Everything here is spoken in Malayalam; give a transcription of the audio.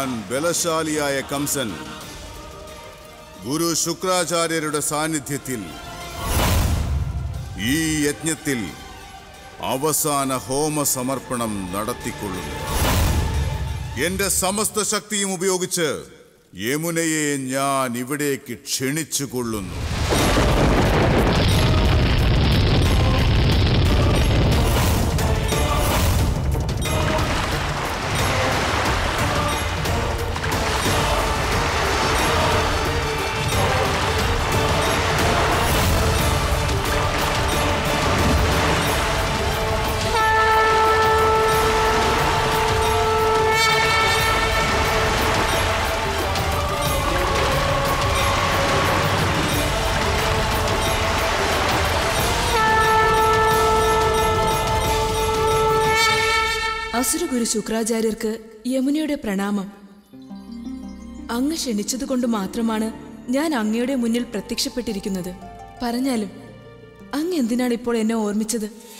ഞാൻ ബലശാലിയായ കംസൻ ഗുരു ശുക്രാചാര്യരുടെ സാന്നിധ്യത്തിൽ ഈ യജ്ഞത്തിൽ അവസാന ഹോമ സമർപ്പണം നടത്തിക്കൊള്ളുന്നു എന്റെ സമസ്ത ശക്തിയും ഉപയോഗിച്ച് യമുനയെ ഞാൻ ഇവിടേക്ക് ക്ഷണിച്ചു കൊള്ളുന്നു അസുരഗുരു ശുക്രാചാര്യർക്ക് യമുനയുടെ പ്രണാമം അങ്ങ് ക്ഷണിച്ചതുകൊണ്ട് മാത്രമാണ് ഞാൻ അങ്ങയുടെ മുന്നിൽ പ്രത്യക്ഷപ്പെട്ടിരിക്കുന്നത് പറഞ്ഞാലും അങ്ങ് എന്തിനാണ് ഇപ്പോൾ എന്നെ ഓർമ്മിച്ചത്